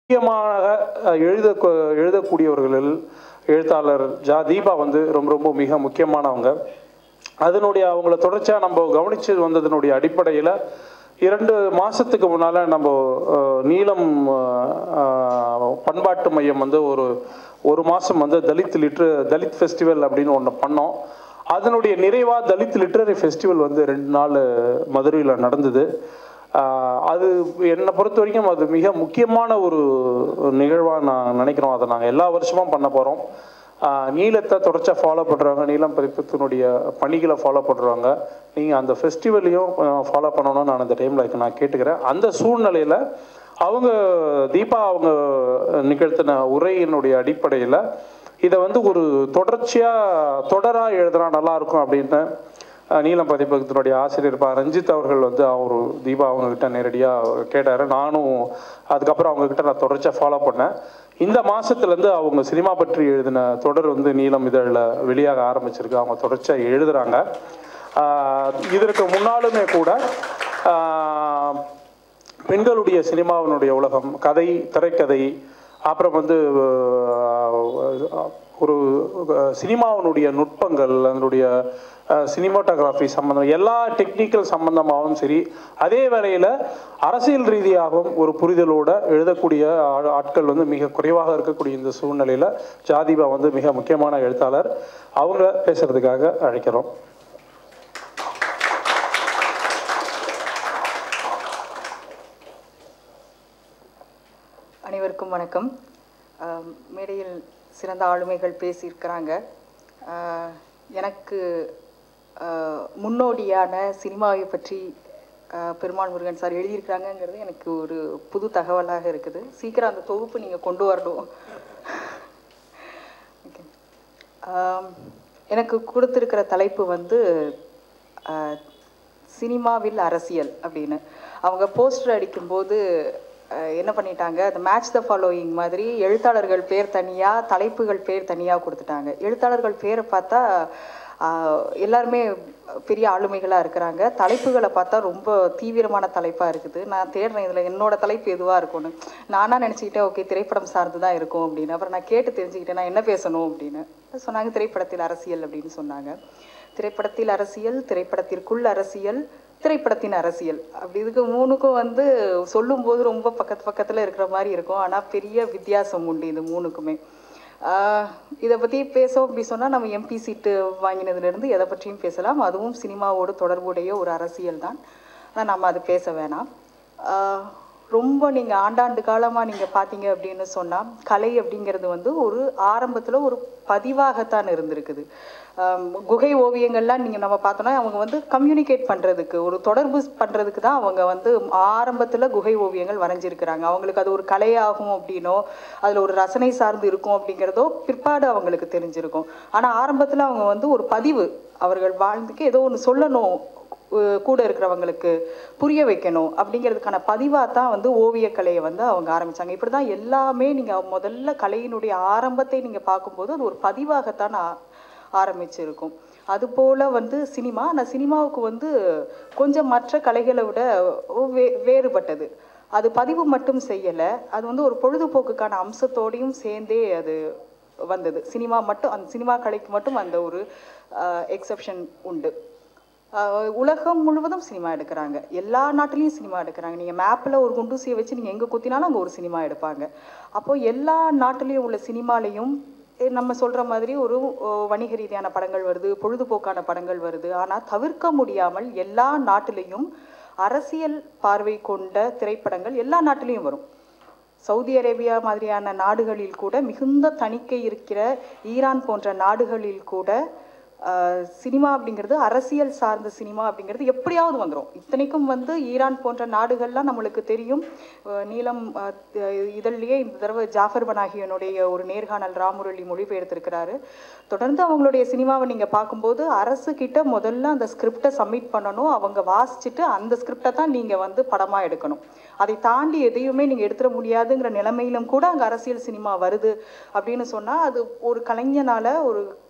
முக்கியமாக அஹ், எழுத எழுதக்கூடியவர்களில் எழுத்தாளர் ஜா தீபா வந்து ரொம்ப ரொம்ப மிக முக்கியமானவங்க அதனுடைய அவங்கள தொடர்ச்சியாக நம்ம கவனிச்சு வந்ததனுடைய அடிப்படையில் இரண்டு மாதத்துக்கு முன்னால் நம்ம அஹ், நீலம் அஹ், அஹ், பண்பாட்டு மையம் வந்து ஒரு ஒரு மாதம் வந்து தலித் லிட்ரு தலித் ஃபெஸ்டிவல் அப்படின்னு ஒன்று பண்ணோம் அதனுடைய நிறைவாக தலித் லிட்ரரி ஃபெஸ்டிவல் வந்து ரெண்டு நாள் மதுரையில் நடந்தது ஆஹ் அது என்னை பொறுத்த வரைக்கும் அது மிக முக்கியமான ஒரு நிகழ்வாக நான் நினைக்கிறோம் அதை நாங்கள் எல்லா வருஷமும் பண்ண போகிறோம் நீளத்தை தொடர்ச்சியாக ஃபாலோ பண்ணுறவங்க நீளம் பதிப்பத்தினுடைய பணிகளை ஃபாலோ பண்ணுறவங்க நீங்கள் அந்த ஃபெஸ்டிவலையும் ஃபாலோ பண்ணணும்னு நான் அந்த டைமில் நான் கேட்டுக்கிறேன் அந்த சூழ்நிலையில் அவங்க தீபா அவங்க நிகழ்த்தின உரையினுடைய அடிப்படையில் இதை வந்து ஒரு தொடர்ச்சியாக தொடராக எழுதுனா நல்லா இருக்கும் அப்படின்னு அஹ், நீலம் பதிப்பகத்தினுடைய ஆசிரியர் பா ரஞ்சித் அவர்கள் வந்து அவர் தீபா அவங்கக்கிட்ட நேரடியாக கேட்டார் நானும் அதுக்கப்புறம் அவங்கக்கிட்ட நான் தொடர்ச்சியாக ஃபாலோ பண்ணேன் இந்த மாதத்துலேருந்து அவங்க சினிமா பற்றி எழுதின தொடர் வந்து நீலம் இதழில் வெளியாக ஆரம்பிச்சிருக்கு அவங்க தொடர்ச்சியாக எழுதுகிறாங்க இதற்கு முன்னாலுமே கூட ஆஹ், பெண்களுடைய சினிமாவினுடைய உலகம் கதை திரைக்கதை அப்புறம் வந்து அஹ், ஒரு அஹ், சினிமாவினுடைய நுட்பங்கள் அதனுடைய சினிமாட்டோகிராஃபி சம்பந்தம் எல்லா டெக்னிக்கல் சம்பந்தமாகவும் சரி அதே வேளையில் அரசியல் ரீதியாகவும் ஒரு புரிதலோட எழுதக்கூடிய ஆ- ஆட்கள் வந்து மிக குறைவாக இருக்கக்கூடிய இந்த சூழ்நிலையில் ஜாதிபா வந்து மிக முக்கியமான எழுத்தாளர் அவங்க பேசுறதுக்காக அழைக்கிறோம் அனைவருக்கும் வணக்கம் ஆம், மேடையில் சிறந்த ஆளுமைகள் பேசியிருக்கிறாங்க ஆ, எனக்கு ஆ, முன்னோடியான சினிமாவை பற்றி ஆ, பெருமாள் முருகன் சார் எழுதியிருக்கிறாங்கங்கிறது எனக்கு ஒரு புது தகவலாக இருக்குது சீக்கிரம் அந்த தொகுப்பு நீங்கள் கொண்டு வரணும் Okay. ஆம், எனக்கு கொடுத்துருக்கிற தலைப்பு வந்து ஆ, சினிமாவில் அரசியல் அப்படின்னு அவங்க போஸ்டர் அடிக்கும்போது அஹ், என்ன பண்ணிட்டாங்க அந்த மேட்ச் த ஃபாலோயிங் மாதிரி எழுத்தாளர்கள் பேர் தனியாக தலைப்புகள் பேர் தனியாக கொடுத்துட்டாங்க எழுத்தாளர்கள் பேரை பார்த்தா ஆஹ், எல்லாருமே பெரிய ஆளுமைகளாக இருக்கிறாங்க தலைப்புகளை பார்த்தா ரொம்ப தீவிரமான தலைப்பாக இருக்குது நான் தேடுறேன் இதில் என்னோட தலைப்பு எதுவாக இருக்கும்னு நானாக நினச்சிக்கிட்டேன் ஓகே திரைப்படம் சார்ந்து தான் இருக்கும் அப்படின்னு அப்புறம் நான் கேட்டு தெரிஞ்சுக்கிட்டேன் நான் என்ன பேசணும் அப்படின்னு சொன்னாங்க திரைப்படத்தில் அரசியல் அப்படின்னு சொன்னாங்க திரைப்படத்தில் அரசியல் திரைப்படத்திற்குள் அரசியல் திரைப்படத்தின் அரசியல் அப்படி இதுக்கு மூணுக்கும் வந்து சொல்லும்போது ரொம்ப பக்கத்து பக்கத்தில் இருக்கிற மாதிரி இருக்கும் ஆனால் பெரிய வித்தியாசம் உண்டு இது மூணுக்குமே இதை பற்றி பேசோம் அப்படி சொன்னால் நம்ம எம்பி சீட்டு வாங்கினதுலேருந்து எதை பற்றியும் பேசலாம் அதுவும் சினிமாவோடு தொடர்புடைய ஒரு அரசியல் தான் ஆனால் நம்ம அது பேச வேணாம் ஆஹ் ரொம்ப நீங்கள் ஆண்டாண்டு காலமாக நீங்கள் பார்த்தீங்க அப்படின்னு சொன்னால் கலை அப்படிங்கிறது வந்து ஒரு ஆரம்பத்தில் ஒரு பதிவாகத்தான் இருந்திருக்குது ஆம், குகை ஓவியங்கள்லாம் நீங்கள் நம்ம பார்த்தோன்னா அவங்க வந்து கம்யூனிகேட் பண்ணுறதுக்கு ஒரு தொடர்பு பண்ணுறதுக்கு தான் அவங்க வந்து ஆரம்பத்தில் குகை ஓவியங்கள் வரைஞ்சிருக்கிறாங்க அவங்களுக்கு அது ஒரு கலையாகும் அப்படின்னோ அதில் ஒரு ரசனை சார்ந்து இருக்கும் அப்படிங்கிறதோ பிற்பாடு அவங்களுக்கு தெரிஞ்சிருக்கும் ஆனால் ஆரம்பத்தில் அவங்க வந்து ஒரு பதிவு அவர்கள் வாழ்ந்துக்கு ஏதோ ஒன்று சொல்லணும் உ- கூட இருக்கிறவங்களுக்கு புரிய வைக்கணும் அப்படிங்கிறதுக்கான பதிவாக தான் வந்து ஓவியக்கலையை வந்து அவங்க ஆரம்பிச்சாங்க இப்படி தான் எல்லாமே நீங்கள் முதல்ல கலையினுடைய ஆரம்பத்தை நீங்கள் பார்க்கும்போது அது ஒரு பதிவாகத்தான் ஆ- ஆரம்பிச்சிருக்கும் அதுபோல் வந்து சினிமா ஆனால் சினிமாவுக்கு வந்து கொஞ்சம் மற்ற கலைகளை விட வே வேறுபட்டது அது பதிவு மட்டும் செய்யலை அது வந்து ஒரு பொழுதுபோக்குக்கான அம்சத்தோடையும் சேர்ந்தே அது வந்தது சினிமா மட்டும் அந்த சினிமா கலைக்கு மட்டும் அந்த ஒரு எக்ஸப்ஷன் உண்டு ஆஹ் உலகம் முழுவதும் சினிமா எடுக்கிறாங்க எல்லா நாட்டிலையும் சினிமா எடுக்கிறாங்க நீங்கள் மேப்பில் ஒரு குண்டூசியை வச்சு நீங்கள் எங்கே குத்தினாலும் அங்கே ஒரு சினிமா எடுப்பாங்க அப்போ எல்லா நாட்டிலையும் உள்ள சினிமாலையும் எ- நம்ம சொல்கிற மாதிரி ஒரு ஓ, வணிக ரீதியான படங்கள் வருது பொழுதுபோக்கான படங்கள் வருது ஆனால் தவிர்க்க முடியாமல் எல்லா நாட்டிலையும் அரசியல் பார்வை கொண்ட திரைப்படங்கள் எல்லா நாட்டிலையும் வரும் சவுதி அரேபியா மாதிரியான நாடுகளில் கூட மிகுந்த தணிக்கை இருக்கிற ஈரான் போன்ற நாடுகளில் கூட ஆஹ், சினிமா அப்படிங்கிறது அரசியல் சார்ந்த சினிமா அப்படிங்கிறது எப்படியாவது வந்துடும் இத்தனைக்கும் வந்து ஈரான் போன்ற நாடுகள்லாம் நம்மளுக்கு தெரியும் ஆஹ், நீலம் ஆஹ், த- இதழ்லயே இந்த தடவை ஜாஃபர் பனாகியனுடைய ஒரு நேர்காணல் ராமுரளி மொழிபெயர்த்திருக்கிறாரு தொடர்ந்து அவங்களுடைய சினிமாவை நீங்கள் பார்க்கும்போது அரசு கிட்ட முதல்ல அந்த ஸ்கிரிப்டை சப்மிட் பண்ணணும் அவங்க வாசிச்சுட்டு அந்த ஸ்கிரிப்டை தான் நீங்கள் வந்து படமாக எடுக்கணும் அதை தாண்டி எதையுமே நீங்கள் எடுத்துட முடியாதுங்கிற நிலைமையிலும் கூட அங்கே அரசியல் சினிமா வருது அப்படின்னு சொன்னால் அது ஒரு கலைஞனால ஒரு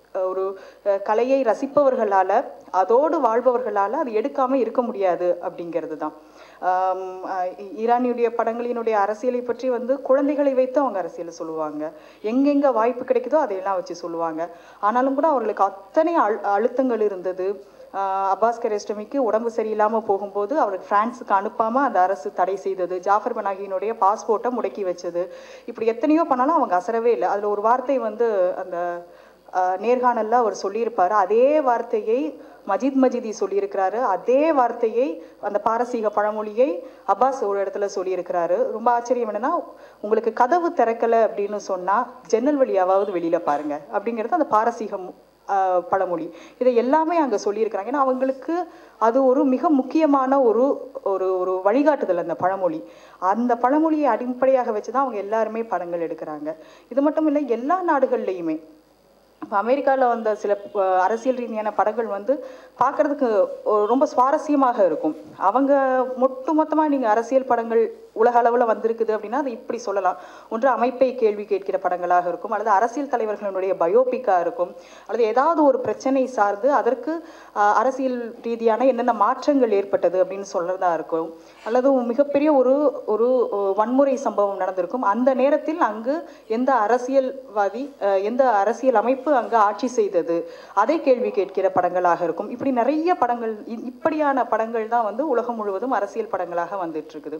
அஹ், ஒரு அஹ், கலையை ரசிப்பவர்களால் அதோடு வாழ்பவர்களால் அது எடுக்காமல் இருக்க முடியாது அப்படிங்கிறது தான் ஆம், அஹ், ஈ- ஈரானியுடைய படங்களினுடைய அரசியலை பற்றி வந்து குழந்தைகளை வைத்து அவங்க அரசியலை சொல்லுவாங்க எங்கெங்க வாய்ப்பு கிடைக்குதோ அதையெல்லாம் வச்சு சொல்லுவாங்க ஆனாலும் கூட அவர்களுக்கு அத்தனை அழு அழுத்தங்கள் இருந்தது ஆஹ் அப்பாஸ் கரேஸ்டமிக்கு உடம்பு சரியில்லாமல் போகும்போது அவருக்கு பிரான்ஸுக்கு அனுப்பாமல் அந்த அரசு தடை செய்தது ஜாஃபர் பனாகியினுடைய பாஸ்போர்ட்டை முடக்கி வச்சது இப்படி எத்தனையோ பண்ணாலும் அவங்க அசரவே இல்லை அதில் ஒரு வார்த்தை வந்து அந்த ஆஹ் நேர்காணல்ல அவர் சொல்லியிருப்பாரு அதே வார்த்தையை மஜித் மஜிதி சொல்லியிருக்கிறாரு அதே வார்த்தையை அந்த பாரசீக பழமொழியை அப்பாஸ் ஒரு இடத்துல சொல்லியிருக்கிறாரு ரொம்ப ஆச்சரியம் என்னன்னா உங்களுக்கு கதவு திறக்கலை அப்படின்னு சொன்னா ஜன்னல் வழியாவது வெளியில பாருங்க அப்படிங்கிறது அந்த பாரசீகம் ஆஹ் பழமொழி இதை எல்லாமே அங்கே சொல்லியிருக்கிறாங்க ஏன்னா அவங்களுக்கு அது ஒரு மிக முக்கியமான ஒரு ஒரு ஒரு வழிகாட்டுதல் அந்த பழமொழி அந்த பழமொழியை அடிப்படையாக வச்சு தான் அவங்க எல்லாருமே படங்கள் எடுக்கிறாங்க இது மட்டும் இல்லை எல்லா நாடுகள்லையுமே இப்போ அமெரிக்காவில் வந்த சில அஹ், அரசியல் ரீதியான படங்கள் வந்து பார்க்கறதுக்கு ஒரு ரொம்ப சுவாரஸ்யமாக இருக்கும் அவங்க மொட்டு மொத்தமாக நீங்கள் அரசியல் படங்கள் உலக அளவில் வந்திருக்குது அப்படின்னா அது இப்படி சொல்லலாம் ஒன்று அமைப்பை கேள்வி கேட்கிற படங்களாக இருக்கும் அல்லது அரசியல் தலைவர்களுடைய பயோபிக்காக இருக்கும் அல்லது ஏதாவது ஒரு பிரச்சனை சார்ந்து அதற்கு அஹ், அரசியல் ரீதியான என்னென்ன மாற்றங்கள் ஏற்பட்டது அப்படின்னு சொல்றதா இருக்கும் அல்லது மிகப்பெரிய ஒரு ஒரு அஹ், வன்முறை சம்பவம் நடந்திருக்கும் அந்த நேரத்தில் அங்கு எந்த அரசியல்வாதி அஹ், எந்த அரசியல் அமைப்பு அங்கு ஆட்சி செய்தது அதை கேள்வி கேட்கிற படங்களாக இருக்கும் இப்படி நிறைய படங்கள் இ- இப்படியான படங்கள் தான் வந்து உலகம் முழுவதும் அரசியல் படங்களாக வந்துட்டு இருக்குது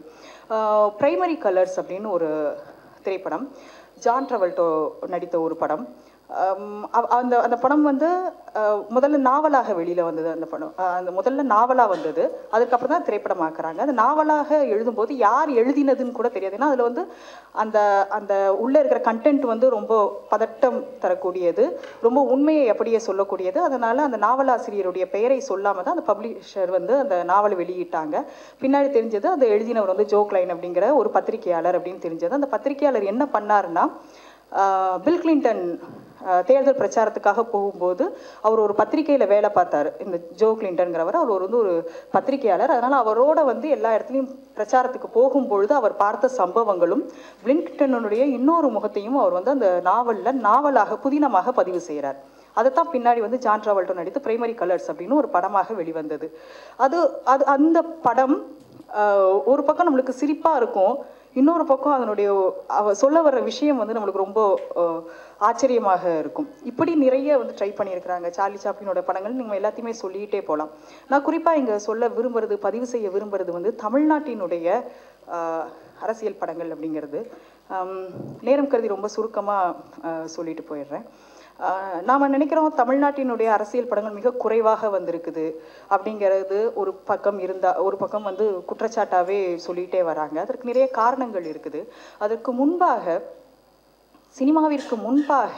பிரைமரி கலர்ஸ் அப்படின்னு ஒரு திரைப்படம் ஜான் ட்ரவல்டோ நடித்த ஒரு படம் ஆம், அவ- அந்த அந்த படம் வந்து அஹ், முதல்ல நாவலாக வெளியில் வந்தது அந்த படம் அஹ், அந்த முதல்ல நாவலாக வந்தது அதுக்கப்புறம் தான் திரைப்படமாக்குறாங்க அந்த நாவலாக எழுதும்போது யார் எழுதினதுன்னு கூட தெரியாது ஏன்னா அதில் வந்து அந்த அந்த உள்ளே இருக்கிற கண்டென்ட் வந்து ரொம்ப பதட்டம் தரக்கூடியது ரொம்ப உண்மையை அப்படியே சொல்லக்கூடியது அதனால் அந்த நாவலாசிரியருடைய பெயரை சொல்லாமல் தான் அந்த பப்ளிஷர் வந்து அந்த நாவலை வெளியிட்டாங்க பின்னாடி தெரிஞ்சது அந்த எழுதினவர் வந்து ஜோ கிளைன் அப்படிங்கிற ஒரு பத்திரிகையாளர் அப்படின்னு தெரிஞ்சது அந்த பத்திரிகையாளர் என்ன பண்ணாருன்னா ஆஹ் பில் கிளின்டன் ஆஹ் தேர்தல் பிரச்சாரத்துக்காக போகும்போது அவர் ஒரு பத்திரிகையில் வேலை பார்த்தாரு இந்த ஜோ கிளின்டன்கிறவர் அவர் வந்து ஒரு பத்திரிகையாளர் அதனால் அவரோட வந்து எல்லா இடத்துலையும் பிரச்சாரத்துக்கு போகும்பொழுது அவர் பார்த்த சம்பவங்களும் பிளின்டனுடைய இன்னொரு முகத்தையும் அவர் வந்து அந்த நாவலில் நாவலாக புதினமாக பதிவு செய்கிறார் அதைத்தான் பின்னாடி வந்து ஜான் டிராவல்டோ நடித்து பிரைமரி கலர்ஸ் அப்படின்னு ஒரு படமாக வெளிவந்தது அது அது அந்த படம் ஆஹ் ஒரு பக்கம் நம்மளுக்கு சிரிப்பாக இருக்கும் இன்னொரு பக்கம் அதனுடைய அவ சொல்ல வர்ற விஷயம் வந்து நம்மளுக்கு ரொம்ப ஆஹ் ஆச்சரியமாக இருக்கும் இப்படி நிறைய வந்து ட்ரை பண்ணியிருக்கிறாங்க சார்லி சாப்ளினோட படங்கள் நீங்கள் எல்லாத்தையுமே சொல்லிகிட்டே போகலாம் நான் குறிப்பாக இங்கே சொல்ல விரும்புறது பதிவு செய்ய விரும்புறது வந்து தமிழ்நாட்டினுடைய ஆஹ் அரசியல் படங்கள் அப்படிங்கிறது ஆம், நேரம் கருதி ரொம்ப சுருக்கமாக சொல்லிட்டு போயிடுறேன் ஆஹ் நாம நினைக்கிறோம் தமிழ்நாட்டினுடைய அரசியல் படங்கள் மிக குறைவாக வந்திருக்குது அப்படிங்கிறது ஒரு பக்கம் இருந்தா ஒரு பக்கம் வந்து குற்றச்சாட்டாவே சொல்லிட்டே வராங்க அதற்கு நிறைய காரணங்கள் இருக்குது அதற்கு முன்பாக சினிமாவிற்கு முன்பாக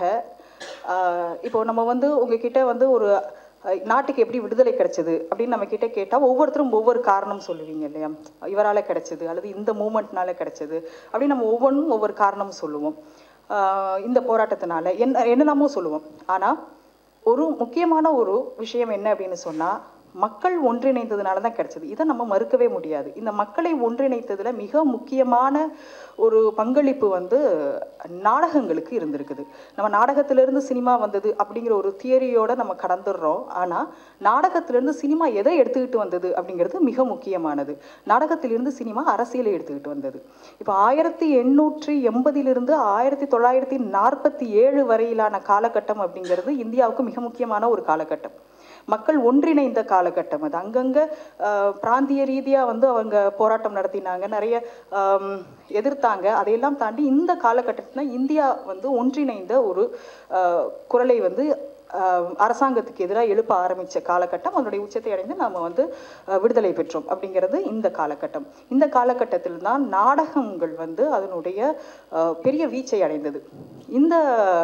ஆஹ் இப்போ நம்ம வந்து உங்ககிட்ட வந்து ஒரு அஹ், நாட்டுக்கு எப்படி விடுதலை கிடைச்சது அப்படின்னு நம்ம கிட்ட கேட்டால் ஒவ்வொருத்தரும் ஒவ்வொரு காரணம் சொல்லுவீங்க இல்லையா இவரால் கிடைச்சது அல்லது இந்த மூமெண்ட்னால கிடைச்சது அப்படின்னு நம்ம ஒவ்வொன்றும் ஒவ்வொரு காரணம் சொல்லுவோம் ஆஹ் இந்த போராட்டத்தினால என்ன என்னெல்லாமோ சொல்லுவோம் ஆனால் ஒரு முக்கியமான ஒரு விஷயம் என்ன அப்படின்னு சொன்னால் மக்கள் ஒன்றிணைந்ததுனால தான் கிடைச்சது இதை நம்ம மறுக்கவே முடியாது இந்த மக்களை ஒன்றிணைத்ததுல மிக முக்கியமான ஒரு பங்களிப்பு வந்து நாடகங்களுக்கு இருந்திருக்குது நம்ம நாடகத்திலிருந்து சினிமா வந்தது அப்படிங்கிற ஒரு தியரியோட நம்ம கடந்துடுறோம் ஆனால் நாடகத்திலிருந்து சினிமா எதை எடுத்துக்கிட்டு வந்தது அப்படிங்கிறது மிக முக்கியமானது நாடகத்திலிருந்து சினிமா அரசியலை எடுத்துக்கிட்டு வந்தது இப்போ ஆயிரத்தி எண்ணூற்றி எண்பதிலிருந்து ஆயிரத்தி தொள்ளாயிரத்தி நாற்பத்தி ஏழு வரையிலான காலகட்டம் அப்படிங்கிறது இந்தியாவுக்கு மிக முக்கியமான ஒரு காலகட்டம் மக்கள் ஒன்றிணைந்த காலகட்டம் அது அங்கங்கே பிராந்திய ரீதியாக வந்து அவங்க போராட்டம் நடத்தினாங்க நிறைய ஆம், எதிர்த்தாங்க அதையெல்லாம் தாண்டி இந்த காலகட்டத்தில் இந்தியா வந்து ஒன்றிணைந்த ஒரு ஆஹ், குரலை வந்து ஆஹ், அரசாங்கத்துக்கு எதிராக எழுப்ப ஆரம்பித்த காலகட்டம் அதனுடைய உச்சத்தை அடைந்து நாம் வந்து ஆஹ், விடுதலை பெற்றோம் அப்படிங்கிறது இந்த காலகட்டம் இந்த காலகட்டத்தில் தான் நாடகங்கள் வந்து அதனுடைய ஆஹ், பெரிய வீச்சை அடைந்தது இந்த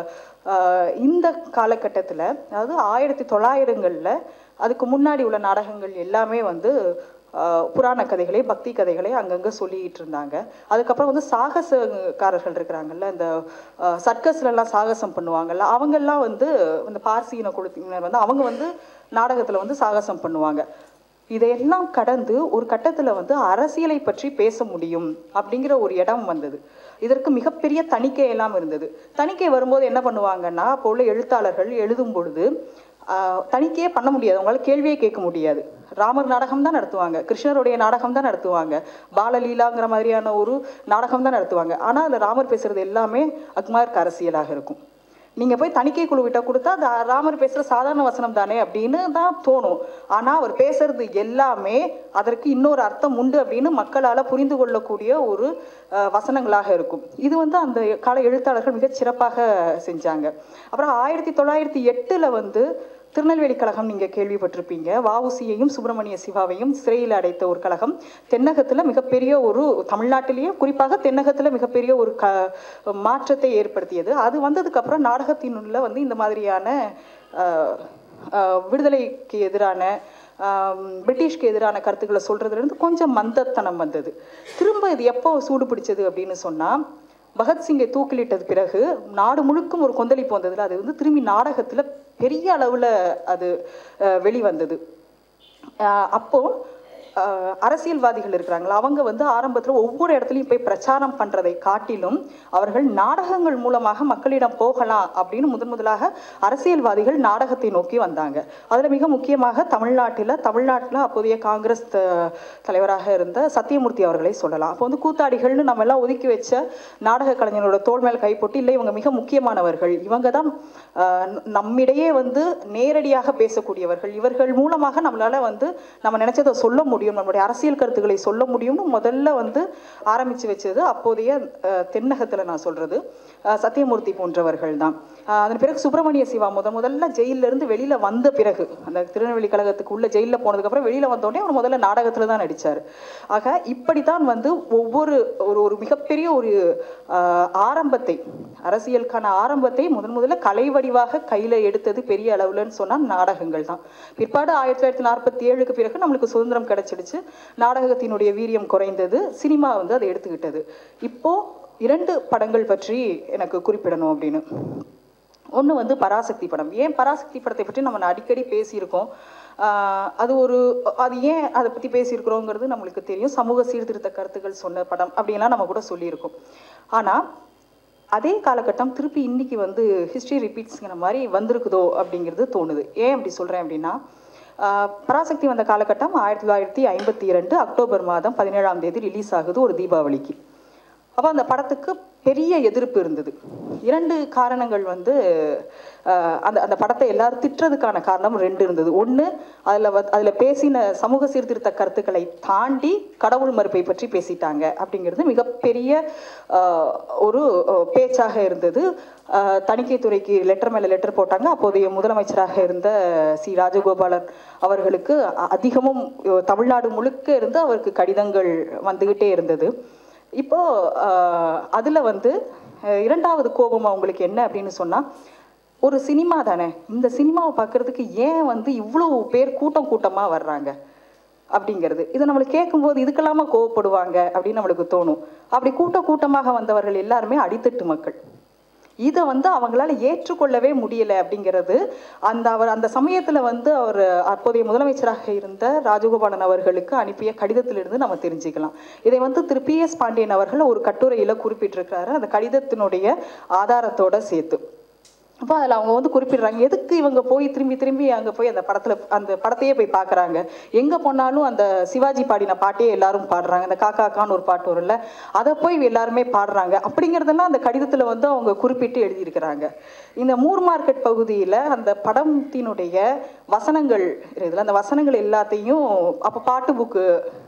ஆஹ், இந்த காலகட்டத்தில் அதாவது ஆயிரத்தி தொள்ளாயிரங்களில் அதுக்கு முன்னாடி உள்ள நாடகங்கள் எல்லாமே வந்து ஆஹ், புராண கதைகளை பக்தி கதைகளை அங்கங்கே சொல்லிக்கிட்டு இருந்தாங்க அதுக்கப்புறம் வந்து சாகசக்காரர்கள் இருக்கிறாங்கல்ல இந்த ஆஹ், சர்க்கஸ்ல எல்லாம் சாகசம் பண்ணுவாங்கல்ல அவங்கெல்லாம் வந்து இந்த பார்சியின குழுத்தினர் வந்து அவங்க வந்து நாடகத்தில் வந்து சாகசம் பண்ணுவாங்க இதையெல்லாம் கடந்து ஒரு கட்டத்தில் வந்து அரசியலை பற்றி பேச முடியும் அப்படிங்கிற ஒரு இடம் வந்தது இதற்கு மிகப்பெரிய தணிக்கை எல்லாம் இருந்தது தணிக்கை வரும்போது என்ன பண்ணுவாங்கன்னா அப்போ உள்ள எழுத்தாளர்கள் எழுதும் பொழுது ஆஹ், தணிக்கையே பண்ண முடியாது அவங்களால கேள்வியே கேட்க முடியாது ராமர் நாடகம் தான் நடத்துவாங்க கிருஷ்ணருடைய நாடகம் தான் நடத்துவாங்க பாலலீலாங்கிற மாதிரியான ஒரு நாடகம் தான் நடத்துவாங்க ஆனால் அதில் ராமர் பேசுறது எல்லாமே அக்மார்க் அரசியலாக இருக்கும் நீங்க போய் தணிக்கை குழு கிட்ட கொடுத்தா அது ராமர் பேசுற சாதாரண வசனம் தானே அப்படின்னு தான் தோணும் ஆனா அவர் பேசுறது எல்லாமே அதற்கு இன்னொரு அர்த்தம் உண்டு அப்படின்னு மக்களால புரிந்து கொள்ளக்கூடிய ஒரு அஹ், வசனங்களாக இருக்கும் இது வந்து அந்த கால எழுத்தாளர்கள் மிகச் சிறப்பாக செஞ்சாங்க அப்புறம் ஆயிரத்தி தொள்ளாயிரத்தி எட்டுல வந்து திருநெல்வேலி கழகம் நீங்க கேள்விப்பட்டிருப்பீங்க வஉசியையும் சுப்பிரமணிய சிவாவையும் சிறையில் அடைத்த ஒரு கழகம் தென்னகத்துல மிகப்பெரிய ஒரு தமிழ்நாட்டிலேயே குறிப்பாக தென்னகத்துல மிகப்பெரிய ஒரு க மாற்றத்தை ஏற்படுத்தியது அது வந்ததுக்கு அப்புறம் நாடகத்தினுள்ள வந்து இந்த மாதிரியான அஹ், அஹ், விடுதலைக்கு எதிரான ஆம், பிரிட்டிஷ்க்கு எதிரான கருத்துக்களை சொல்றதுல இருந்து கொஞ்சம் மந்தத்தனம் வந்தது திரும்ப இது எப்போ சூடு பிடிச்சது அப்படின்னு சொன்னா பகத்சிங்கை தூக்கிலிட்டது பிறகு நாடு முழுக்கும் ஒரு கொந்தளிப்பு வந்ததுல அது வந்து திரும்பி நாடகத்துல பெரிய அளவுல அது அஹ், வெளிவந்தது அஹ், அப்போ அஹ், அரசியல்வாதிகள் இருக்கிறாங்களா அவங்க வந்து ஆரம்பத்துல ஒவ்வொரு இடத்துலையும் போய் பிரச்சாரம் பண்றதை காட்டிலும் அவர்கள் நாடகங்கள் மூலமாக மக்களிடம் போகலாம் அப்படின்னு முதன் முதலாக அரசியல்வாதிகள் நாடகத்தை நோக்கி வந்தாங்க அதுல மிக முக்கியமாக தமிழ்நாட்டில் தமிழ்நாட்டில் அப்போதைய காங்கிரஸ் த- தலைவராக இருந்த சத்தியமூர்த்தி அவர்களை சொல்லலாம் அப்போ வந்து கூத்தாடிகள்னு நம்ம எல்லாம் ஒதுக்கி வச்ச நாடக கலைஞரோட தோள் மேல் கை போட்டு இல்லை இவங்க மிக முக்கியமானவர்கள் இவங்க தான் ஆஹ், நம்மிடையே வந்து நேரடியாக பேசக்கூடியவர்கள் இவர்கள் மூலமாக நம்மளால வந்து நம்ம நினைச்சதை சொல்ல முடியும் நம்மளுடைய அரசியல் கருத்துக்களை சொல்ல முடியும்னு முதல்ல வந்து ஆரம்பிச்சு வச்சது அப்போதைய ஆஹ், தென்னகத்துல நான் சொல்றது ஆஹ், சத்தியமூர்த்தி போன்றவர்கள் தான் ஆஹ், அதன் பிறகு சுப்பிரமணிய சிவா முத முதல்ல ஜெயில்ல இருந்து வெளியில வந்த பிறகு அந்த திருநெல்வேலி கழகத்துக்கு உள்ள ஜெயில்ல போனதுக்கு அப்புறம் வெளியில வந்த உடனே அவர் முதல்ல நாடகத்துல தான் நடிச்சாரு ஆக இப்படித்தான் வந்து ஒவ்வொரு ஒரு ஒரு மிகப்பெரிய ஒரு ஆஹ், ஆரம்பத்தை அரசியலுக்கான ஆரம்பத்தை முதன் முதல்ல கலை வடிவாக கையில எடுத்தது பெரிய அளவுலன்னு சொன்னா நாடகங்கள் தான் பிற்பாடு ஆயிரத்தி தொள்ளாயிரத்தி நாற்பத்தி ஏழுக்கு பிறகு நம்மளுக்கு சுதந்திரம் கிடைச்சிடுச்சு நாடகத்தினுடைய வீரியம் குறைந்தது சினிமா வந்து அதை எடுத்துக்கிட்டது இப்போ இரண்டு படங்கள் பற்றி எனக்கு குறிப்பிடணும் அப்படின்னு ஒன்று வந்து பராசக்தி படம் ஏன் பராசக்தி படத்தை பற்றி நம்ம அடிக்கடி பேசியிருக்கோம் ஆஹ் அது ஒரு அது ஏன் அதை பற்றி பேசியிருக்கிறோங்கிறது நம்மளுக்கு தெரியும் சமூக சீர்திருத்த கருத்துக்கள் சொன்ன படம் அப்படின்லாம் நம்ம கூட சொல்லியிருக்கோம் ஆனால் அதே காலகட்டம் திருப்பி இன்னைக்கு வந்து ஹிஸ்ட்ரி ரிப்பீட்ஸ்ங்கிற மாதிரி வந்திருக்குதோ அப்படிங்கிறது தோணுது ஏன் அப்படி சொல்கிறேன் அப்படின்னா ஆஹ் பராசக்தி வந்த காலகட்டம் ஆயிரத்தி தொள்ளாயிரத்தி ஐம்பத்தி இரண்டு அக்டோபர் மாதம் பதினேழாம் தேதி ரிலீஸ் ஆகுது ஒரு தீபாவளிக்கு அப்போ அந்த படத்துக்கு பெரிய எதிர்ப்பு இருந்தது இரண்டு காரணங்கள் வந்து அஹ், அந்த அந்த படத்தை எல்லாரும் திட்டுறதுக்கான காரணம் ரெண்டு இருந்தது ஒன்று அதில் வ அதில் பேசின சமூக சீர்திருத்த கருத்துக்களை தாண்டி கடவுள் மறுப்பை பற்றி பேசிட்டாங்க அப்படிங்கிறது மிகப்பெரிய அஹ், ஒரு அஹ், பேச்சாக இருந்தது அஹ், தணிக்கைத்துறைக்கு லெட்டர் மேலே லெட்டர் போட்டாங்க அப்போதைய முதலமைச்சராக இருந்த சி ராஜகோபாலன் அவர்களுக்கு அ- அதிகமும் அஹ், தமிழ்நாடு முழுக்க இருந்து அவருக்கு கடிதங்கள் வந்துகிட்டே இருந்தது இப்போ ஆஹ், அதுல வந்து அஹ், இரண்டாவது கோபம் அவங்களுக்கு என்ன அப்படின்னு சொன்னா ஒரு சினிமா தானே இந்த சினிமாவை பார்க்கறதுக்கு ஏன் வந்து இவ்வளவு பேர் கூட்டம் கூட்டமா வர்றாங்க அப்படிங்கிறது இதை நம்மளுக்கு கேட்கும்போது இதுக்கெல்லாமா கோவப்படுவாங்க அப்படின்னு நம்மளுக்கு தோணும் அப்படி கூட்ட கூட்டமாக வந்தவர்கள் எல்லாருமே அடித்தட்டு மக்கள் இதை வந்து அவங்களால ஏற்றுக்கொள்ளவே முடியல அப்படிங்கிறது அந்த அவர் அந்த சமயத்துல வந்து அவர் அப்போதைய முதலமைச்சராக இருந்த ராஜகோபாலன் அவர்களுக்கு அனுப்பிய கடிதத்திலிருந்து நம்ம தெரிஞ்சுக்கலாம் இதை வந்து திரு பி எஸ் பாண்டியன் அவர்கள் ஒரு கட்டுரையில குறிப்பிட்டிருக்கிறாரு அந்த கடிதத்தினுடைய ஆதாரத்தோட சேர்த்து அப்போ அதில் அவங்க வந்து குறிப்பிடுறாங்க எதுக்கு இவங்க போய் திரும்பி திரும்பி அங்கே போய் அந்த படத்தில் அந்த படத்தையே போய் பார்க்குறாங்க எங்கே போனாலும் அந்த சிவாஜி பாடின பாட்டையே எல்லாரும் பாடுறாங்க அந்த காக்கா கான்னு ஒரு பாட்டு வரும்ல அதை போய் எல்லாருமே பாடுறாங்க அப்படிங்கிறதெல்லாம் அந்த கடிதத்தில் வந்து அவங்க குறிப்பிட்டு எழுதியிருக்கிறாங்க இந்த மூர் மார்க்கெட் பகுதியில் அந்த படத்தினுடைய வசனங்கள் இருக்குதுல்ல அந்த வசனங்கள் எல்லாத்தையும் அப்போ பாட்டு புக்கு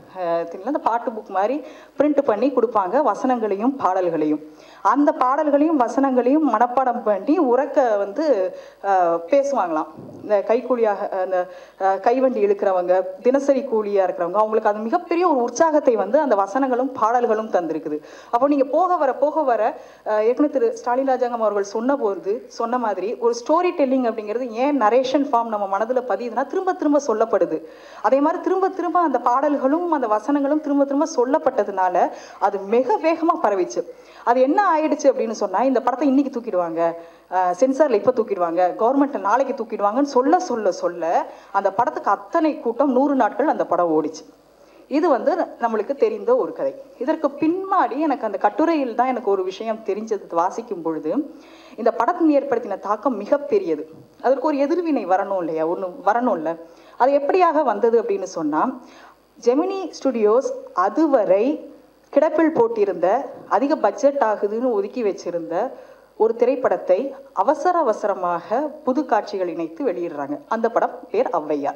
அந்த பாட்டு புக் மாதிரி பிரிண்ட் பண்ணி கொடுப்பாங்க வசனங்களையும் பாடல்களையும் அந்த பாடல்களையும் வசனங்களையும் மனப்பாடம் பண்ணி உறக்க வந்து அஹ், பேசுவாங்களாம் இந்த கைக்கூலியாக அந்த அஹ், கைவண்டி இழுக்கிறவங்க தினசரி கூலியாக இருக்கிறவங்க அவங்களுக்கு அது மிகப்பெரிய ஒரு உற்சாகத்தை வந்து அந்த வசனங்களும் பாடல்களும் தந்திருக்குது அப்போ நீங்கள் போக வர போக வர அஹ், ஏற்கனவே திரு ஸ்டாலின் ராஜாங்கம் அவர்கள் சொன்னபோது சொன்ன மாதிரி ஒரு ஸ்டோரி டெல்லிங் அப்படிங்கிறது ஏன் நரேஷன் ஃபார்ம் நம்ம மனதில் பதியுதுன்னா திரும்ப திரும்ப சொல்லப்படுது அதே மாதிரி திரும்ப திரும்ப அந்த பாடல்களும் அந்த வசனங்களும் திரும்ப திரும்ப சொல்லப்பட்டதுனால அது மிக வேகமாக பரவிச்சு அது என்ன ஆயிடுச்சு அப்படின்னு சொன்னால் இந்த படத்தை இன்னைக்கு தூக்கிடுவாங்க சென்சாரில் இப்போ தூக்கிடுவாங்க கவர்மெண்ட் நாளைக்கு தூக்கிடுவாங்கன்னு சொல்ல சொல்ல சொல்ல அந்த படத்துக்கு அத்தனை கூட்டம் நூறு நாட்கள் அந்த படம் ஓடிச்சு இது வந்து நம்மளுக்கு தெரிந்த ஒரு கதை இதற்கு பின்னாடி எனக்கு அந்த கட்டுரையில் தான் எனக்கு ஒரு விஷயம் தெரிஞ்சது வாசிக்கும் பொழுது இந்த படத்தின் ஏற்படுத்தின தாக்கம் மிகப்பெரியது அதற்கு ஒரு எதிர்வினை வரணும் இல்லையா ஒன்று வரணும் இல்லை அது எப்படியாக வந்தது அப்படின்னு சொன்னால் ஜெமினி ஸ்டுடியோஸ் அதுவரை கிடப்பில் போட்டிருந்த அதிக பட்ஜெட் ஆகுதுன்னு ஒதுக்கி வச்சிருந்த ஒரு திரைப்படத்தை அவசர அவசரமாக புது காட்சிகள் இணைத்து வெளியிடுறாங்க அந்த படம் பேர் ஔவையார்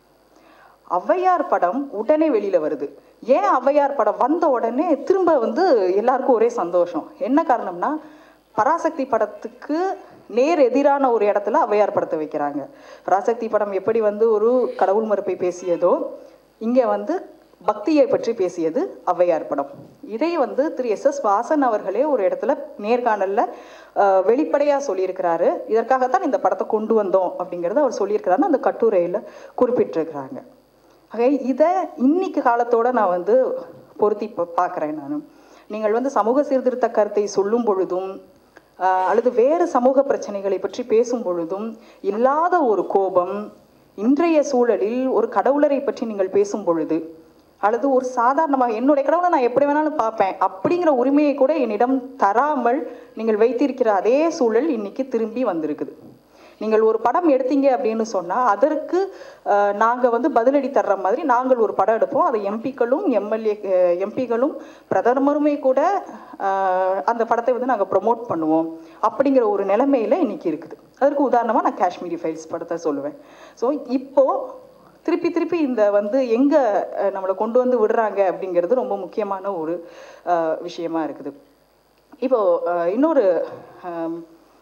ஔவையார் படம் உடனே வெளியில வருது ஏன் ஔவையார் படம் வந்த உடனே திரும்ப வந்து எல்லாருக்கும் ஒரே சந்தோஷம் என்ன காரணம்னா பராசக்தி படத்துக்கு நேர் எதிரான ஒரு இடத்துல ஔவையார் படத்தை வைக்கிறாங்க பராசக்தி படம் எப்படி வந்து ஒரு கடவுள் மறுப்பை பேசியதோ இங்கே வந்து பக்தியை பற்றி பேசியது ஔவையார் படம் இதை வந்து திரு எஸ் எஸ் வாசன் அவர்களே ஒரு இடத்துல நேர்காணல்ல அஹ், வெளிப்படையா சொல்லியிருக்கிறாரு இதற்காகத்தான் இந்த படத்தை கொண்டு வந்தோம் அப்படிங்கிறத அவர் சொல்லியிருக்கிறாருன்னு அந்த கட்டுரையில் குறிப்பிட்டிருக்கிறாங்க ஆக இதை இன்னைக்கு காலத்தோட நான் வந்து பொருத்தி பா- பார்க்கிறேன் நான் நீங்கள் வந்து சமூக சீர்திருத்த கருத்தை சொல்லும் பொழுதும் ஆஹ், அல்லது வேறு சமூக பிரச்சனைகளை பற்றி பேசும் பொழுதும் இல்லாத ஒரு கோபம் இன்றைய சூழலில் ஒரு கடவுளரை பற்றி நீங்கள் பேசும் பொழுது அல்லது ஒரு சாதாரணமாக என்னுடைய கடவுளை நான் எப்படி வேணாலும் பார்ப்பேன் அப்படிங்கிற உரிமையை கூட என்னிடம் தராமல் நீங்கள் வைத்திருக்கிற அதே சூழல் இன்னைக்கு திரும்பி வந்திருக்குது நீங்கள் ஒரு படம் எடுத்தீங்க அப்படின்னு சொன்னால் அதற்கு நாங்கள் வந்து பதிலடி தர்ற மாதிரி நாங்கள் ஒரு படம் எடுப்போம் அதை எம்பிக்களும் எம்எல்ஏ எம்பிகளும் பிரதமருமே கூட அஹ், அந்த படத்தை வந்து நாங்கள் ப்ரொமோட் பண்ணுவோம் அப்படிங்கிற ஒரு நிலைமையில இன்னைக்கு இருக்குது அதற்கு உதாரணமாக நான் காஷ்மீரி ஃபைல்ஸ் படத்தை சொல்லுவேன் ஸோ இப்போ திருப்பி திருப்பி இந்த வந்து எங்கே நம்மளை கொண்டு வந்து விடுறாங்க அப்படிங்கிறது ரொம்ப முக்கியமான ஒரு அஹ், விஷயமா இருக்குது இப்போ அஹ், இன்னொரு அஹ்,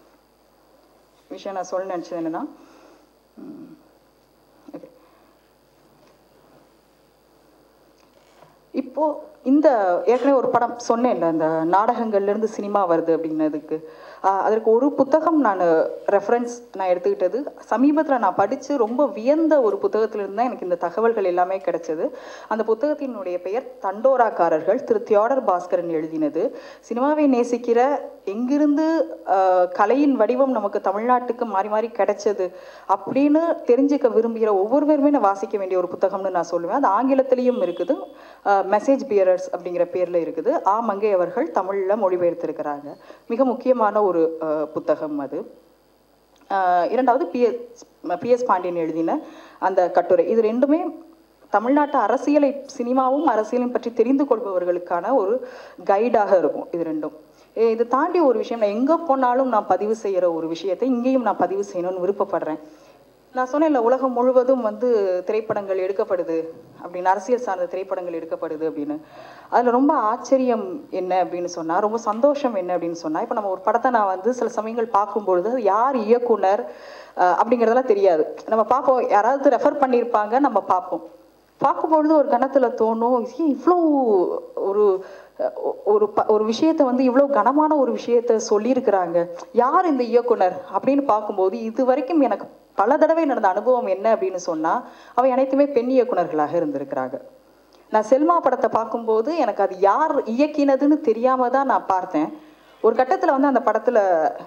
விஷயம் நான் சொல்ல நினச்சது என்னன்னா ம், okay. இப்போ இந்த ஏற்கனவே ஒரு படம் சொன்னேன்ல அந்த நாடகங்கள்ல இருந்து சினிமா வருது அப்படின்னதுக்கு ஆஹ் அதற்கு ஒரு புத்தகம் நான் ரெஃபரன்ஸ் நான் எடுத்துக்கிட்டது சமீபத்தில் நான் படித்து ரொம்ப வியந்த ஒரு புத்தகத்திலிருந்து தான் எனக்கு இந்த தகவல்கள் எல்லாமே கிடைச்சது அந்த புத்தகத்தினுடைய பெயர் தண்டோராக்காரர்கள் திரு தியோடர் பாஸ்கரன் எழுதினது சினிமாவை நேசிக்கிற எங்கிருந்து ஆஹ் கலையின் வடிவம் நமக்கு தமிழ்நாட்டுக்கு மாறி மாறி கிடைச்சது அப்படின்னு தெரிஞ்சுக்க விரும்புகிற ஒவ்வொருவருமே நான் வாசிக்க வேண்டிய ஒரு புத்தகம்னு நான் சொல்லுவேன் அது ஆங்கிலத்திலையும் இருக்குது மெசேஜ் பியரர்ஸ் அப்படிங்கிற பேரில் இருக்குது ஆ மங்கை அவர்கள் தமிழில் மொழிபெயர்த்திருக்கிறாங்க மிக முக்கியமான ஒரு ஆஹ் புத்தகம் அது ஆஹ் இரண்டாவது பிஎஸ் பிஎஸ் பாண்டியன் எழுதின அந்த கட்டுரை இது ரெண்டுமே தமிழ்நாட்டு அரசியலை சினிமாவும் அரசியலையும் பற்றி தெரிந்து கொள்பவர்களுக்கான ஒரு கைடாக இருக்கும் இது ரெண்டும் ஏ, இது தாண்டி ஒரு விஷயம் நான் எங்கே போனாலும் நான் பதிவு செய்கிற ஒரு விஷயத்தை இங்கேயும் நான் பதிவு செய்யணும்னு விருப்பப்படுறேன் நான் சொன்னேன்ல உலகம் முழுவதும் வந்து திரைப்படங்கள் எடுக்கப்படுது அப்படின்னு அரசியல் சார்ந்த திரைப்படங்கள் எடுக்கப்படுது அப்படின்னு அதில் ரொம்ப ஆச்சரியம் என்ன அப்படின்னு சொன்னால் ரொம்ப சந்தோஷம் என்ன அப்படின்னு சொன்னால் இப்போ நம்ம ஒரு படத்தை நான் வந்து சில சமயங்கள் பார்க்கும்பொழுது அது யார் இயக்குனர் அஹ், அப்படிங்கிறதெல்லாம் தெரியாது நம்ம பார்ப்போம் யாராவது ரெஃபர் பண்ணியிருப்பாங்க நம்ம பார்ப்போம் பார்க்கும்பொழுது ஒரு கணத்தில் தோணும் ஏன் இவ்வளோ ஒரு அஹ், ஒரு ப ஒரு விஷயத்தை வந்து இவ்வளோ கனமான ஒரு விஷயத்தை சொல்லியிருக்கிறாங்க யார் இந்த இயக்குனர் அப்படின்னு பார்க்கும்போது இது வரைக்கும் எனக்கு பல தடவை நடந்த அனுபவம் என்ன அப்படின்னு சொன்னால் அவை அனைத்துமே பெண் இயக்குனர்களாக இருந்திருக்கிறாங்க நான் செல்மா படத்தை பார்க்கும்போது எனக்கு அது யார் இயக்கினதுன்னு தெரியாம தான் நான் பார்த்தேன் ஒரு கட்டத்தில் வந்து அந்த படத்தில்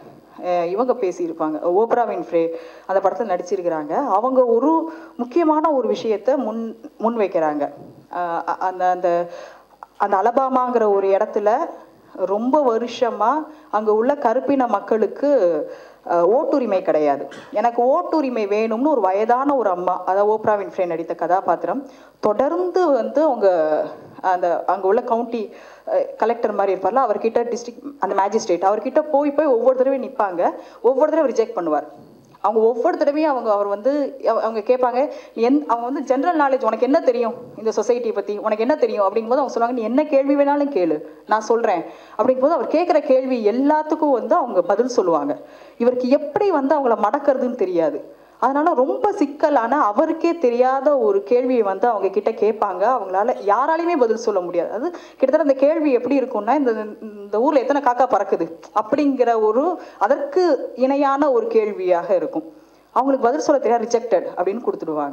இவங்க பேசியிருப்பாங்க ஓப்ரா வின்ஃப்ரே அந்த படத்தில் நடிச்சிருக்கிறாங்க அவங்க ஒரு முக்கியமான ஒரு விஷயத்தை முன் முன் வைக்கிறாங்க அஹ் அ- அந்த அந்த அந்த அலபாமாங்கிற ஒரு இடத்துல ரொம்ப வருஷமா அங்க உள்ள கருப்பின மக்களுக்கு அஹ், ஓட்டுரிமை கிடையாது எனக்கு ஓட்டுரிமை வேணும்னு ஒரு வயதான ஒரு அம்மா அதாவது ஓப்ரா வின்ஃப்ரே நடித்த கதாபாத்திரம் தொடர்ந்து வந்து அவங்க அந்த அங்க உள்ள கவுண்டி கலெக்டர் மாதிரி இருப்பார்ல அவர்கிட்ட டிஸ்ட்ரிக்ட் அந்த மேஜிஸ்ட்ரேட் அவர்கிட்ட போய் போய் ஒவ்வொரு தடவையும் நிற்பாங்க ஒவ்வொரு தடவை ரிஜெக்ட் பண்ணுவார் அவங்க ஒவ்வொரு தடவையும் அவங்க அவர் வந்து அவ- அவங்க கேட்பாங்க நீ என் அவங்க வந்து ஜென்ரல் நாலேஜ் உனக்கு என்ன தெரியும் இந்த சொசைட்டியை பற்றி உனக்கு என்ன தெரியும் அப்படிங்கும்போது அவங்க சொல்லுவாங்க நீ என்ன கேள்வி வேணாலும் கேளு நான் சொல்கிறேன் அப்படிங்கும்போது அவர் கேட்குற கேள்வி எல்லாத்துக்கும் வந்து அவங்க பதில் சொல்லுவாங்க இவருக்கு எப்படி வந்து அவங்கள மடக்கிறதுன்னு தெரியாது அதனால ரொம்ப சிக்கலான அவருக்கே தெரியாத ஒரு கேள்வியை வந்து அவங்க கிட்ட கேட்பாங்க அவங்களால யாராலையுமே பதில் சொல்ல முடியாது அது கிட்டத்தட்ட அந்த கேள்வி எப்படி இருக்கும்னா இந்த இந்த ஊர்ல எத்தனை காக்கா பறக்குது அப்படிங்கிற ஒரு அதற்கு இணையான ஒரு கேள்வியாக இருக்கும் அவங்களுக்கு பதில் சொல்ல தெரியாது ரிஜெக்டட் அப்படின்னு கொடுத்துடுவாங்க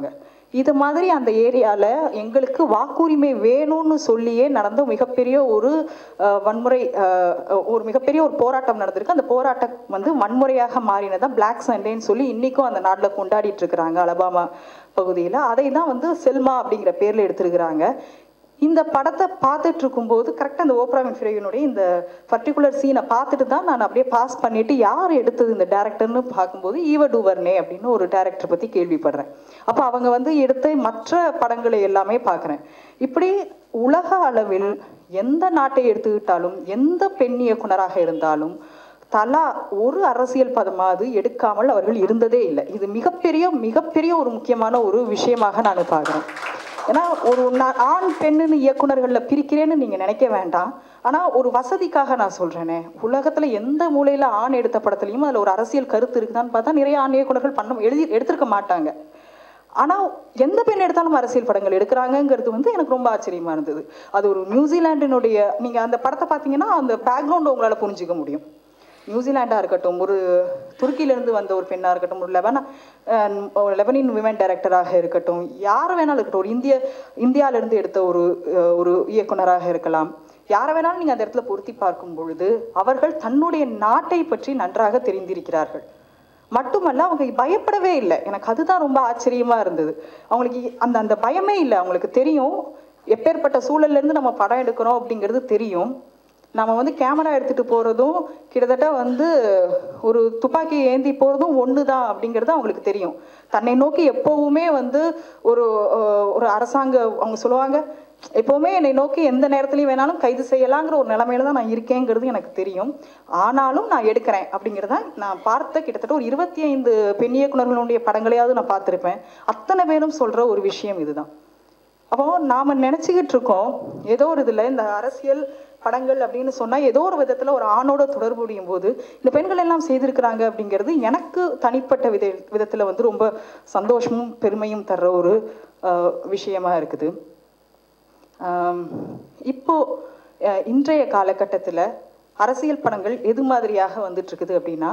இது மாதிரி அந்த ஏரியாவில் எங்களுக்கு வாக்குரிமை வேணும்னு சொல்லியே நடந்த மிகப்பெரிய ஒரு அஹ், வன்முறை அஹ், ஒரு மிகப்பெரிய ஒரு போராட்டம் நடந்திருக்கு அந்த போராட்டம் வந்து வன்முறையாக மாறினதான் பிளாக் சண்டேன்னு சொல்லி இன்றைக்கும் அந்த நாட்டில் கொண்டாடிட்டு இருக்கிறாங்க அலபாமா பகுதியில் அதை தான் வந்து செல்மா அப்படிங்கிற பேரில் எடுத்திருக்கிறாங்க இந்த படத்தை பார்த்துட்டு இருக்கும்போது கரெக்டாக அந்த ஓப்ரா வின்ஃப்ரேவினுடைய இந்த பர்டிகுலர் சீனை பார்த்துட்டு தான் நான் அப்படியே பாஸ் பண்ணிட்டு யார் எடுத்தது இந்த டேரக்டர்னு பார்க்கும்போது ஈவ டூவர்னே அப்படின்னு ஒரு டேரக்டர் பற்றி கேள்விப்படுறேன் அப்போ அவங்க வந்து எடுத்த மற்ற படங்களை எல்லாமே பார்க்குறேன் இப்படி உலக அளவில் எந்த நாட்டை எடுத்துக்கிட்டாலும் எந்த பெண் இயக்குனராக இருந்தாலும் தலா ஒரு அரசியல் பதமாவது எடுக்காமல் அவர்கள் இருந்ததே இல்லை இது மிகப்பெரிய மிகப்பெரிய ஒரு முக்கியமான ஒரு விஷயமாக நான் பார்க்குறேன் ஏன்னா ஒரு நான் ஆண் பெண்ணுன்னு இயக்குனர்களில் பிரிக்கிறேன்னு நீங்கள் நினைக்க வேண்டாம் ஆனால் ஒரு வசதிக்காக நான் சொல்கிறேனே உலகத்தில் எந்த மூலையில் ஆண் எடுத்த படத்துலையும் அதில் ஒரு அரசியல் கருத்து இருக்குதான்னு பார்த்தா நிறைய ஆண் இயக்குனர்கள் பண்ண எழுதி எடுத்திருக்க மாட்டாங்க ஆனால் எந்த பெண் எடுத்தாலும் அரசியல் படங்கள் எடுக்கிறாங்கங்கிறது வந்து எனக்கு ரொம்ப ஆச்சரியமா இருந்தது அது ஒரு நியூசிலாண்டினுடைய நீங்கள் அந்த படத்தை பார்த்தீங்கன்னா அந்த பேக்ரவுண்ட் உங்களால் புரிஞ்சுக்க முடியும் நியூசிலாண்டாக இருக்கட்டும் ஒரு துருக்கியிலேருந்து வந்த ஒரு பெண்ணாக இருக்கட்டும் ஒரு லெபனா அஹ், லெபனின் விமன் டைரக்டராக இருக்கட்டும் யார் வேணாலும் இருக்கட்டும் ஒரு இந்திய இந்தியாவிலேருந்து எடுத்த ஒரு அஹ், ஒரு இயக்குனராக இருக்கலாம் யாரை வேணாலும் நீங்கள் அந்த இடத்துல பொருத்தி பார்க்கும் பொழுது அவர்கள் தன்னுடைய நாட்டை பற்றி நன்றாக தெரிந்திருக்கிறார்கள் மட்டுமல்ல அவங்க பயப்படவே இல்லை எனக்கு அதுதான் ரொம்ப ஆச்சரியமா இருந்தது அவங்களுக்கு அந்த அந்த பயமே இல்லை அவங்களுக்கு தெரியும் எப்பேற்பட்ட சூழல்ல இருந்து நம்ம படம் எடுக்கிறோம் அப்படிங்கிறது தெரியும் நம்ம வந்து கேமரா எடுத்துட்டு போறதும் கிட்டத்தட்ட வந்து ஒரு துப்பாக்கி ஏந்தி போறதும் ஒன்று தான் அப்படிங்கிறது அவங்களுக்கு தெரியும் தன்னை நோக்கி எப்பவுமே வந்து ஒரு அஹ், ஒரு அரசாங்க அவங்க சொல்லுவாங்க எப்பவுமே என்னை நோக்கி எந்த நேரத்துலையும் வேணாலும் கைது செய்யலாங்கிற ஒரு நிலைமையில தான் நான் இருக்கேங்கிறது எனக்கு தெரியும் ஆனாலும் நான் எடுக்கிறேன் அப்படிங்கிறத நான் பார்த்த கிட்டத்தட்ட ஒரு இருபத்தி ஐந்து பெண் இயக்குனர்களுடைய படங்களையாவது நான் பார்த்துருப்பேன் அத்தனை பேரும் சொல்ற ஒரு விஷயம் இதுதான் அப்போ நாம நினைச்சுக்கிட்டு இருக்கோம் ஏதோ ஒரு இதுல இந்த அரசியல் படங்கள் அப்படின்னு சொன்னா ஏதோ ஒரு விதத்துல ஒரு ஆணோட தொடர்புடையும் போது இந்த பெண்கள் எல்லாம் செய்திருக்கிறாங்க அப்படிங்கிறது எனக்கு தனிப்பட்ட வித விதத்துல வந்து ரொம்ப சந்தோஷமும் பெருமையும் தர்ற ஒரு அஹ், விஷயமா இருக்குது ஆம், இப்போ அஹ், இன்றைய காலகட்டத்தில் அரசியல் படங்கள் எது மாதிரியாக வந்துட்டு இருக்குது அப்படின்னா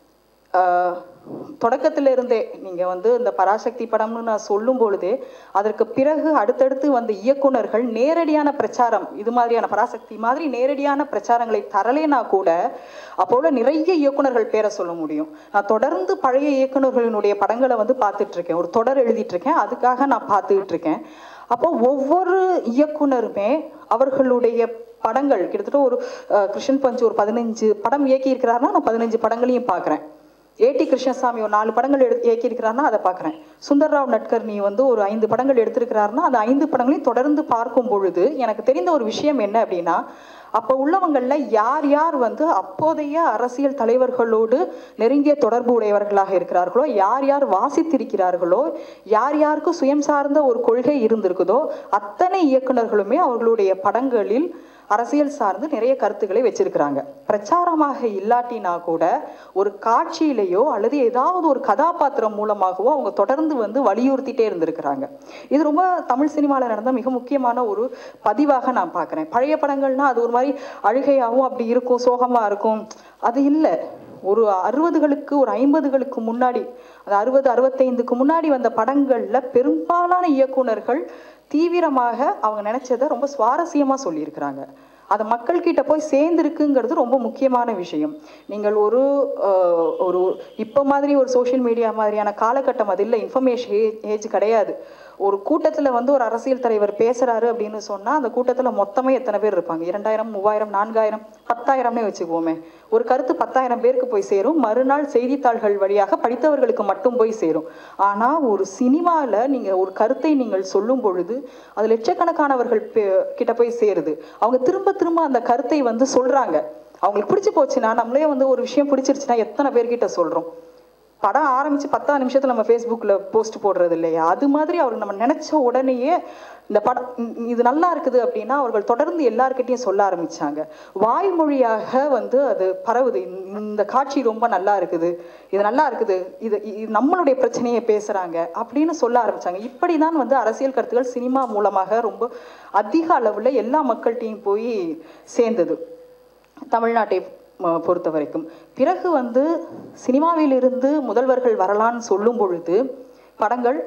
ஆஹ், தொடக்கத்துல இருந்தே நீங்க வந்து இந்த பராசக்தி படம்னு நான் சொல்லும் பொழுதே அதற்கு பிறகு அடுத்தடுத்து வந்த இயக்குனர்கள் நேரடியான பிரச்சாரம் இது மாதிரியான பராசக்தி மாதிரி நேரடியான பிரச்சாரங்களை தரலேனா கூட அப்போல நிறைய இயக்குனர்கள் பேரை சொல்ல முடியும் நான் தொடர்ந்து பழைய இயக்குனர்களினுடைய படங்களை வந்து பார்த்துட்டு இருக்கேன் ஒரு தொடர் எழுதிட்டு இருக்கேன் அதுக்காக நான் பார்த்துக்கிட்டு இருக்கேன் அப்போ ஒவ்வொரு இயக்குனருமே அவர்களுடைய படங்கள் கிட்டத்தட்ட ஒரு அஹ், கிருஷ்ணன் பஞ்சு ஒரு பதினஞ்சு படம் இயக்கி இருக்கிறாருன்னா நான் பதினஞ்சு படங்களையும் பார்க்குறேன் ஏடி கிருஷ்ணசாமி ஒரு நாலு படங்கள் எடு இயக்கி இருக்கிறாருன்னா அதை பார்க்குறேன் சுந்தர்ராவ் நட்கர்னி வந்து ஒரு ஐந்து படங்கள் எடுத்திருக்கிறாருன்னா அந்த ஐந்து படங்களையும் தொடர்ந்து பார்க்கும் பொழுது எனக்கு தெரிந்த ஒரு விஷயம் என்ன அப்படின்னா அப்போ உள்ளவங்கள்ல யார் யார் வந்து அப்போதைய அரசியல் தலைவர்களோடு நெருங்கிய தொடர்பு உடையவர்களாக இருக்கிறார்களோ யார் யார் வாசித்திருக்கிறார்களோ யார் யாருக்கு சுயம் சார்ந்த ஒரு கொள்கை இருந்திருக்குதோ அத்தனை இயக்குனர்களுமே அவர்களுடைய படங்களில் அரசியல் சார்ந்து நிறைய கருத்துக்களை வச்சிருக்கிறாங்க பிரச்சாரமாக இல்லாட்டினா கூட ஒரு காட்சியிலேயோ அல்லது ஏதாவது ஒரு கதாபாத்திரம் மூலமாகவோ அவங்க தொடர்ந்து வந்து வலியுறுத்திட்டே இருந்திருக்கிறாங்க இது ரொம்ப தமிழ் சினிமாவில் நடந்த மிக முக்கியமான ஒரு பதிவாக நான் பார்க்குறேன் பழைய படங்கள்னா அது ஒரு மாதிரி அழுகையாகவும் அப்படி இருக்கும் சோகமாக இருக்கும் அது இல்லை ஒரு அறுபதுகளுக்கு ஒரு ஐம்பதுகளுக்கு முன்னாடி அது அறுபது அறுபத்தைந்துக்கு முன்னாடி வந்த படங்கள்ல பெரும்பாலான இயக்குனர்கள் தீவிரமாக அவங்க நினைச்சதை ரொம்ப சுவாரஸ்யமா சொல்லியிருக்கிறாங்க அது மக்கள்கிட்ட போய் சேர்ந்துருக்குங்கிறது ரொம்ப முக்கியமான விஷயம் நீங்கள் ஒரு அஹ், ஒரு இப்போ மாதிரி ஒரு சோஷியல் மீடியா மாதிரியான காலகட்டம் அது இல்லை இன்ஃபர்மேஷன் ஏஜ் கிடையாது ஒரு கூட்டத்தில் வந்து ஒரு அரசியல் தலைவர் பேசுறாரு அப்படின்னு சொன்னா அந்த கூட்டத்தில் மொத்தமே எத்தனை பேர் இருப்பாங்க இரண்டாயிரம் மூவாயிரம் நான்காயிரம் பத்தாயிரம்னே வச்சுக்குவோமே ஒரு கருத்து பத்தாயிரம் பேருக்கு போய் சேரும் மறுநாள் செய்தித்தாள்கள் வழியாக படித்தவர்களுக்கு மட்டும் போய் சேரும் ஆனா ஒரு சினிமாவில் நீங்க ஒரு கருத்தை நீங்கள் சொல்லும் பொழுது அது லட்சக்கணக்கானவர்கள் பே- கிட்ட போய் சேருது அவங்க திரும்ப திரும்ப அந்த கருத்தை வந்து சொல்றாங்க அவங்களுக்கு பிடிச்சு போச்சுன்னா நம்மளே வந்து ஒரு விஷயம் பிடிச்சிருச்சுன்னா எத்தனை பேர்கிட்ட சொல்றோம் படம் ஆரம்பிச்சு பத்தாம் நிமிஷத்துல நம்ம ஃபேஸ்புக்கில் போஸ்ட் போடுறது இல்லையா அது மாதிரி அவர் நம்ம நினைச்ச உடனேயே இந்த படம் இ- இது நல்லா இருக்குது அப்படின்னா அவர்கள் தொடர்ந்து எல்லார்கிட்டயும் சொல்ல ஆரம்பிச்சாங்க வாய்மொழியாக வந்து அது பரவுது இந்த- இந்த காட்சி ரொம்ப நல்லா இருக்குது இது நல்லா இருக்குது இது இது நம்மளுடைய பிரச்சனையை பேசுறாங்க அப்படின்னு சொல்ல ஆரம்பிச்சாங்க இப்படிதான் வந்து அரசியல் கருத்துக்கள் சினிமா மூலமாக ரொம்ப அதிக அளவுல எல்லா மக்கள்கிட்டையும் போய் சேர்ந்தது தமிழ்நாட்டை ம, பொறுத்த வரைக்கும் பிறகு வந்து சினிமாவிலிருந்து முதல்வர்கள் வரலான்னு சொல்லும் பொழுது படங்கள்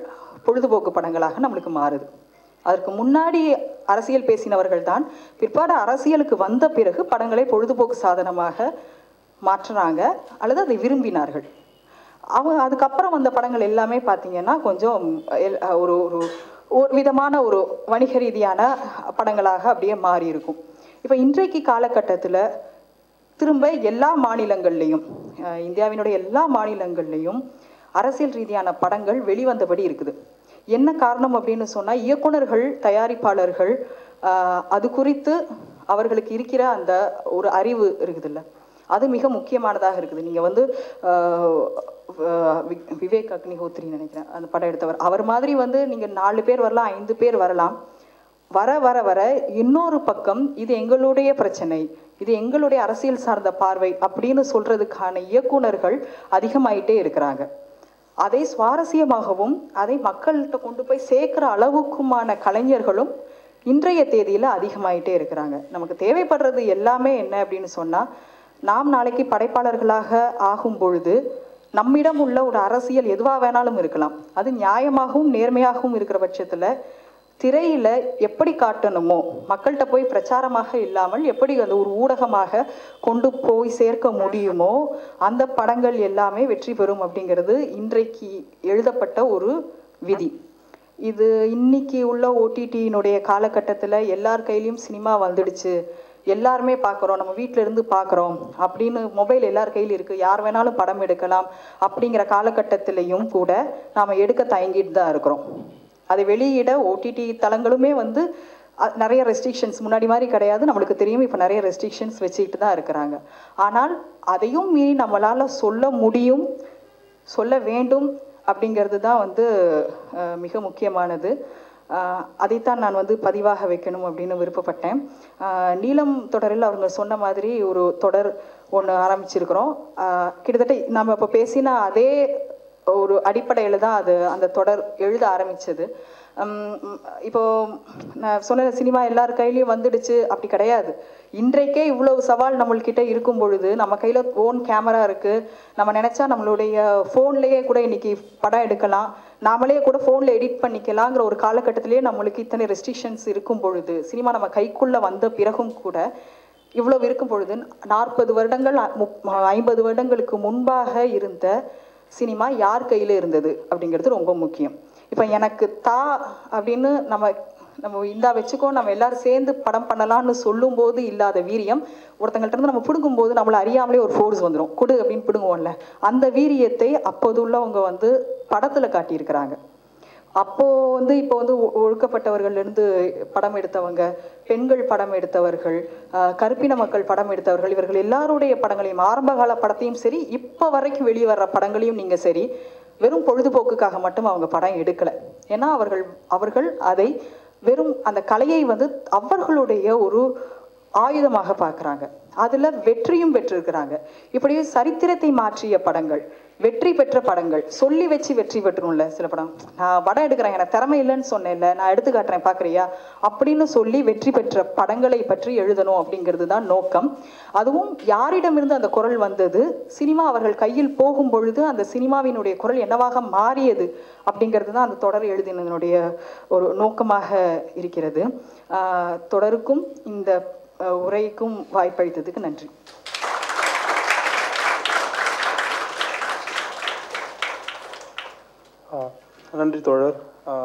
பொழுதுபோக்கு படங்களாக நம்மளுக்கு மாறுது அதற்கு முன்னாடி அரசியல் பேசினவர்கள் தான் பிற்பாடு அரசியலுக்கு வந்த பிறகு படங்களை பொழுதுபோக்கு சாதனமாக மாற்றுறாங்க அல்லது அதை விரும்பினார்கள் அவங்க அதுக்கப்புறம் வந்த படங்கள் எல்லாமே பார்த்தீங்கன்னா கொஞ்சம் எல்- ஒரு ஒரு ஒரு விதமான ஒரு வணிக ரீதியான படங்களாக அப்படியே மாறி இருக்கும் இப்போ இன்றைக்கு காலகட்டத்தில் திரும்ப எல்லா மாநிலங்கள்லேயும் அஹ், இந்தியாவினுடைய எல்லா மாநிலங்கள்லேயும் அரசியல் ரீதியான படங்கள் வெளிவந்தபடி இருக்குது என்ன காரணம் அப்படின்னு சொன்னால் இயக்குனர்கள் தயாரிப்பாளர்கள் அஹ், அது குறித்து அவர்களுக்கு இருக்கிற அந்த ஒரு அறிவு இருக்குதுல்ல அது மிக முக்கியமானதாக இருக்குது நீங்கள் வந்து அஹ், அஹ், வி- விவேக் அக்னிஹோத்ரின்னு நினைக்கிறேன் அந்த படம் எடுத்தவர் அவர் மாதிரி வந்து நீங்கள் நாலு பேர் வரலாம் ஐந்து பேர் வரலாம் வர வர வர இன்னொரு பக்கம் இது எங்களுடைய பிரச்சனை இது எங்களுடைய அரசியல் சார்ந்த பார்வை அப்படின்னு சொல்றதுக்கான இயக்குனர்கள் அதிகமாயிட்டே இருக்கிறாங்க அதை சுவாரஸ்யமாகவும் அதை மக்கள்கிட்ட கொண்டு போய் சேர்க்கிற அளவுக்குமான கலைஞர்களும் இன்றைய தேதியில அதிகமாயிட்டே இருக்கிறாங்க நமக்கு தேவைப்படுறது எல்லாமே என்ன அப்படின்னு சொன்னா நாம் நாளைக்கு படைப்பாளர்களாக ஆகும் பொழுது நம்மிடம் உள்ள ஒரு அரசியல் எதுவாக வேணாலும் இருக்கலாம் அது நியாயமாகவும் நேர்மையாகவும் இருக்கிற பட்சத்துல திரையில எப்படி காட்டணுமோ மக்கள்கிட்ட போய் பிரச்சாரமாக இல்லாமல் எப்படி அந்த ஒரு ஊடகமாக கொண்டு போய் சேர்க்க முடியுமோ அந்த படங்கள் எல்லாமே வெற்றி பெறும் அப்படிங்கிறது இன்றைக்கு எழுதப்பட்ட ஒரு விதி இது இன்னைக்கு உள்ள ஓடிடியினுடைய காலகட்டத்தில் எல்லார் கையிலயும் சினிமா வந்துடுச்சு எல்லாருமே பார்க்குறோம் நம்ம வீட்ல இருந்து பார்க்குறோம் அப்படின்னு மொபைல் எல்லார் கையில் இருக்குது யார் வேணாலும் படம் எடுக்கலாம் அப்படிங்கிற காலகட்டத்திலையும் கூட நாம் எடுக்க தயங்கிட்டு தான் இருக்கிறோம் அதை வெளியிட ஓடிடி தளங்களுமே வந்து அ- நிறைய ரெஸ்ட்ரிக்ஷன்ஸ் முன்னாடி மாதிரி கிடையாது நம்மளுக்கு தெரியும் இப்போ நிறைய ரெஸ்ட்ரிக்ஷன்ஸ் வச்சுக்கிட்டு தான் இருக்கிறாங்க ஆனால் அதையும் மீறி நம்மளால் சொல்ல முடியும் சொல்ல வேண்டும் அப்படிங்கிறது தான் வந்து அஹ், மிக முக்கியமானது அஹ், அதைத்தான் நான் வந்து பதிவாக வைக்கணும் அப்படின்னு விருப்பப்பட்டேன் அஹ், நீலம் தொடரில் அவங்க சொன்ன மாதிரி ஒரு தொடர் ஒன்று ஆரம்பிச்சிருக்கிறோம் அஹ், கிட்டத்தட்ட நம்ம இப்போ பேசின அதே ஒரு அடிப்படையில் தான் அது அந்த தொடர் எழுத ஆரம்பிச்சது உம் உம் இப்போ நான் சொன்ன சினிமா எல்லார் கையிலயும் வந்துடுச்சு அப்படி கிடையாது இன்றைக்கே இவ்வளவு சவால் நம்மள்கிட்ட இருக்கும் பொழுது நம்ம கையில ஓன் கேமரா இருக்கு நம்ம நினைச்சா நம்மளுடைய ஃபோன்லயே கூட இன்னைக்கு படம் எடுக்கலாம் நாமளே கூட ஃபோன்ல எடிட் பண்ணிக்கலாங்கிற ஒரு காலகட்டத்திலேயே நம்மளுக்கு இத்தனை ரெஸ்ட்ரிக்ஷன்ஸ் இருக்கும் பொழுது சினிமா நம்ம கைக்குள்ள வந்த பிறகும் கூட இவ்வளவு இருக்கும் பொழுது நாற்பது வருடங்கள் முப்- ஐம்பது வருடங்களுக்கு முன்பாக இருந்த சினிமா யார் கையில இருந்தது அப்படிங்கிறது ரொம்ப முக்கியம் இப்போ எனக்கு தா அப்படின்னு நம்ம நம்ம இந்தா வச்சுக்கோ நம்ம எல்லாரும் சேர்ந்து படம் பண்ணலாம்னு சொல்லும்போது இல்லாத வீரியம் ஒருத்தங்கள்ட்ட இருந்து நம்ம பிடுங்கும்போது நம்மளை அறியாமலே ஒரு ஃபோர்ஸ் வந்துடும் கொடு அப்படின்னு பிடுங்குவோம்ல அந்த வீரியத்தை அப்போது உள்ளவங்க வந்து படத்துல காட்டியிருக்கிறாங்க அப்போ வந்து இப்போ வந்து ஒ- ஒழுக்கப்பட்டவர்கள்ல இருந்து படம் எடுத்தவங்க பெண்கள் படம் எடுத்தவர்கள் ஆஹ் கருப்பின மக்கள் படம் எடுத்தவர்கள் இவர்கள் எல்லாருடைய படங்களையும் ஆரம்பகால படத்தையும் சரி இப்போ வரைக்கும் வெளியே வர்ற படங்களையும் நீங்க சரி வெறும் பொழுதுபோக்குக்காக மட்டும் அவங்க படம் எடுக்கல ஏன்னா அவர்கள் அவர்கள் அதை வெறும் அந்த கலையை வந்து அவர்களுடைய ஒரு ஆயுதமாக பார்க்குறாங்க அதுல வெற்றியும் பெற்றிருக்கிறாங்க இப்படி சரித்திரத்தை மாற்றிய படங்கள் வெற்றி பெற்ற படங்கள் சொல்லி வச்சு வெற்றி பெற்றும்ல சில படம் நான் படம் எடுக்கிறேன் எனக்கு திறமை இல்லைன்னு சொன்னேன்ல நான் எடுத்து காட்டுறேன் பார்க்குறியா அப்படின்னு சொல்லி வெற்றி பெற்ற படங்களை பற்றி எழுதணும் அப்படிங்கிறது தான் நோக்கம் அதுவும் யாரிடமிருந்து அந்த குரல் வந்தது சினிமா அவர்கள் கையில் போகும் பொழுது அந்த சினிமாவினுடைய குரல் என்னவாக மாறியது அப்படிங்கிறது தான் அந்த தொடர் எழுதினதனுடைய ஒரு நோக்கமாக இருக்கிறது ஆஹ் தொடருக்கும் இந்த அஹ், உரைக்கும் வாய்ப்பளித்ததுக்கு நன்றி ஆ, நன்றி தோழர் ஆ,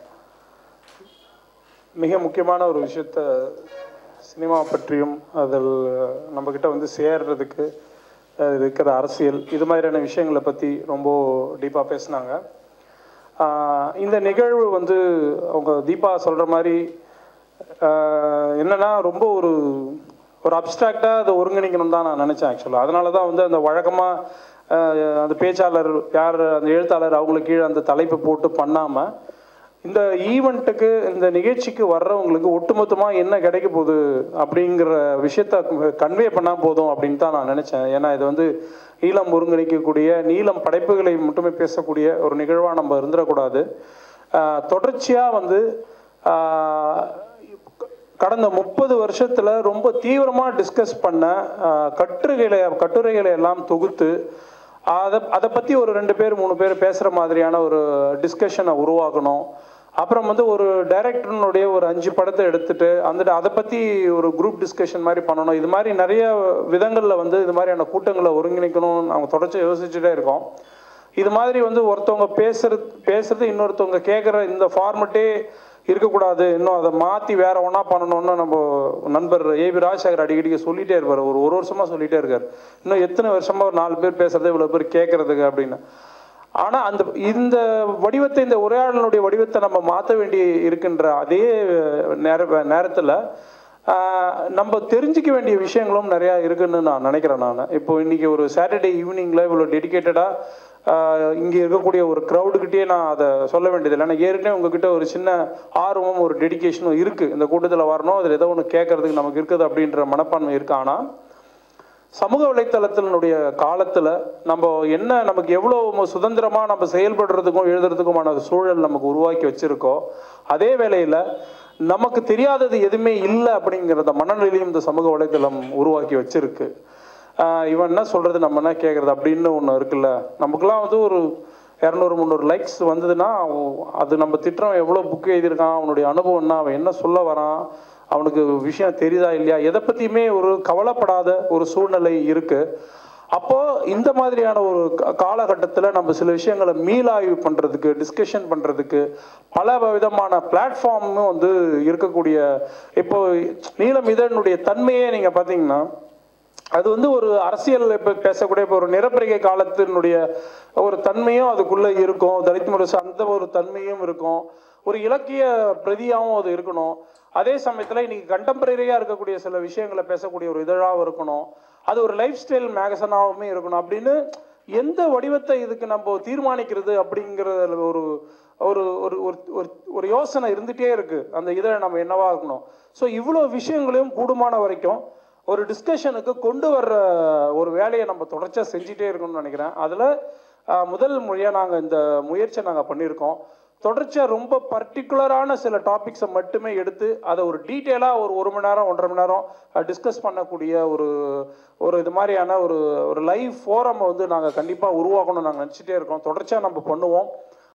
மிக முக்கியமான ஒரு விஷயத்த சினிமா பற்றியும் அதில் நம்மக்கிட்ட வந்து சேர்றதுக்கு அஹ், இருக்கிற அரசியல் இது மாதிரியான விஷயங்களை பற்றி ரொம்ப டீப்பாக பேசுனாங்க ஆ, இந்த நிகழ்வு வந்து அவங்க தீபா சொல்கிற மாதிரி ஆஹ் என்னன்னா ரொம்ப ஒரு ஒரு அப்டிராக்டாக அதை ஒருங்கிணைக்கணும் தான் நான் நினச்சேன் ஆக்சுவலாக அதனால தான் வந்து அந்த வழக்கமாக அந்த பேச்சாளர் யார் அந்த எழுத்தாளர் அவங்களுக்கு கீழே அந்த தலைப்பு போட்டு பண்ணாமல் இந்த ஈவெண்ட்டுக்கு இந்த நிகழ்ச்சிக்கு வர்றவங்களுக்கு ஒட்டுமொத்தமாக என்ன கிடைக்க போகுது அப்படிங்கிற விஷயத்த கன்வே பண்ணால் போதும் அப்படின்னு தான் நான் நினச்சேன் ஏன்னா இது வந்து நீளம் ஒருங்கிணைக்கக்கூடிய நீளம் படைப்புகளை மட்டுமே பேசக்கூடிய ஒரு நிகழ்வாக நம்ம இருந்துடக்கூடாது தொடர்ச்சியாக வந்து ஆஹ் கடந்த முப்பது வருஷத்துல ரொம்ப தீவிரமா டிஸ்கஸ் பண்ண ஆஹ், கட்டுரைகளை கட்டுரைகளை எல்லாம் தொகுத்து அதை அதை பற்றி ஒரு ரெண்டு பேர் மூணு பேர் பேசுகிற மாதிரியான ஒரு டிஸ்கஷனை உருவாக்கணும் அப்புறம் வந்து ஒரு டைரக்டர்னுடைய ஒரு அஞ்சு படத்தை எடுத்துட்டு அந்த அதை பற்றி ஒரு குரூப் டிஸ்கஷன் மாதிரி பண்ணணும் இது மாதிரி நிறைய விதங்களில் வந்து இது மாதிரியான கூட்டங்களை ஒருங்கிணைக்கணும்னு அவங்க தொடர்ச்சி யோசிச்சுட்டே இருக்கோம் இது மாதிரி வந்து ஒருத்தவங்க பேசுறது பேசுறது இன்னொருத்தவங்க கேட்குற இந்த ஃபார்மெட்டே இருக்கக்கூடாது இன்னும் அதை மாற்றி வேற ஒன்றா பண்ணணும்னு நம்ம நண்பர் ஏபி ராஜசேகர் அடிக்கடிக்கு சொல்லிட்டே இருப்பார் ஒரு ஒரு வருஷமா சொல்லிட்டே இருக்கார் இன்னும் எத்தனை வருஷமா ஒரு நாலு பேர் பேசுறது இவ்வளோ பேர் கேட்கறதுக்கு அப்படின்னு ஆனால் அந்த இந்த வடிவத்தை இந்த உரையாடலுடைய வடிவத்தை நம்ம மாற்ற வேண்டி இருக்கின்ற அதே நேர நேரத்தில் நம்ம தெரிஞ்சிக்க வேண்டிய விஷயங்களும் நிறையா இருக்குன்னு நான் நினைக்கிறேன் நான் இப்போ இன்னைக்கு ஒரு சாட்டர்டே ஈவினிங்கில் இவ்வளோ டெடிக்கேட்டடாக இங்கே இருக்கக்கூடிய ஒரு க்ரௌடுக்கிட்டே நான் அதை சொல்ல வேண்டியதில்லை ஏன்னா ஏற்கனவே உங்ககிட்ட ஒரு சின்ன ஆர்வமும் ஒரு டெடிகேஷனும் இருக்குது இந்த கூட்டத்தில் வரணும் அதில் ஏதோ ஒன்று கேட்கறதுக்கு நமக்கு இருக்குது அப்படின்ற மனப்பான்மை இருக்கு ஆனால் சமூக வலைத்தளத்தினுடைய காலத்தில் நம்ம என்ன நமக்கு எவ்வளோ சுதந்திரமாக நம்ம செயல்படுறதுக்கும் எழுதுறதுக்குமான சூழல் நமக்கு உருவாக்கி வச்சிருக்கோ அதே வேளையில் நமக்கு தெரியாதது எதுவுமே இல்லை அப்படிங்கிறத மனநிலையும் இந்த சமூக வலைத்தளம் உருவாக்கி வச்சிருக்கு ஆஹ் இவன் என்ன சொல்றது நம்ம என்ன கேட்கறது அப்படின்னு ஒன்று இருக்குல்ல நமக்குலாம் வந்து ஒரு இரநூறு முந்நூறு லைக்ஸ் வந்ததுன்னா அவன் அது நம்ம திட்டுறோம் எவ்வளோ புக் எழுதியிருக்கான் அவனுடைய அனுபவம் என்ன அவன் என்ன சொல்ல வரான் அவனுக்கு விஷயம் தெரியுதா இல்லையா எதை பற்றியுமே ஒரு கவலைப்படாத ஒரு சூழ்நிலை இருக்கு அப்போ இந்த மாதிரியான ஒரு கா- காலகட்டத்தில் நம்ம சில விஷயங்களை மீளாய்வு பண்ணுறதுக்கு டிஸ்கஷன் பண்ணுறதுக்கு பல விதமான பிளாட்ஃபார்மும் வந்து இருக்கக்கூடிய இப்போ நீலம் இதனுடைய தன்மையே நீங்கள் பார்த்தீங்கன்னா அது வந்து ஒரு அரசியல் இப்போ பேசக்கூடிய இப்போ ஒரு நிரப்பரிகை காலத்தினுடைய ஒரு தன்மையும் அதுக்குள்ள இருக்கும் தலித் முரசு அந்த ஒரு தன்மையும் இருக்கும் ஒரு இலக்கிய பிரதியாகவும் அது இருக்கணும் அதே சமயத்தில் இன்னைக்கு கண்டெம்பரரியாக இருக்கக்கூடிய சில விஷயங்களை பேசக்கூடிய ஒரு இதழாகவும் இருக்கணும் அது ஒரு லைஃப் ஸ்டைல் மேகசனாகவுமே இருக்கணும் அப்படின்னு எந்த வடிவத்தை இதுக்கு நம்ம தீர்மானிக்கிறது அப்படிங்கிறதுல ஒரு ஒரு ஒரு ஒரு ஒரு ஒரு யோசனை இருந்துகிட்டே இருக்கு அந்த இதை நம்ம என்னவா இருக்கணும் ஸோ இவ்வளோ விஷயங்களையும் கூடுமான வரைக்கும் ஒரு டிஸ்கஷனுக்கு கொண்டு வர்ற ஒரு வேலையை நம்ம தொடர்ச்சியாக செஞ்சுட்டே இருக்கணும்னு நினைக்கிறேன் அதில் முதல் முறையாக நாங்கள் இந்த முயற்சியை நாங்கள் பண்ணியிருக்கோம் தொடர்ச்சியாக ரொம்ப பர்டிகுலரான சில டாபிக்ஸை மட்டுமே எடுத்து அதை ஒரு டீட்டெயிலாக ஒரு ஒரு மணி நேரம் ஒன்றரை மணி நேரம் டிஸ்கஸ் பண்ணக்கூடிய ஒரு ஒரு இது மாதிரியான ஒரு ஒரு லைவ் ஃபோரம் வந்து நாங்கள் கண்டிப்பாக உருவாக்கணும்னு நாங்கள் நினச்சிட்டே இருக்கோம் தொடர்ச்சியாக நம்ம பண்ணுவோம்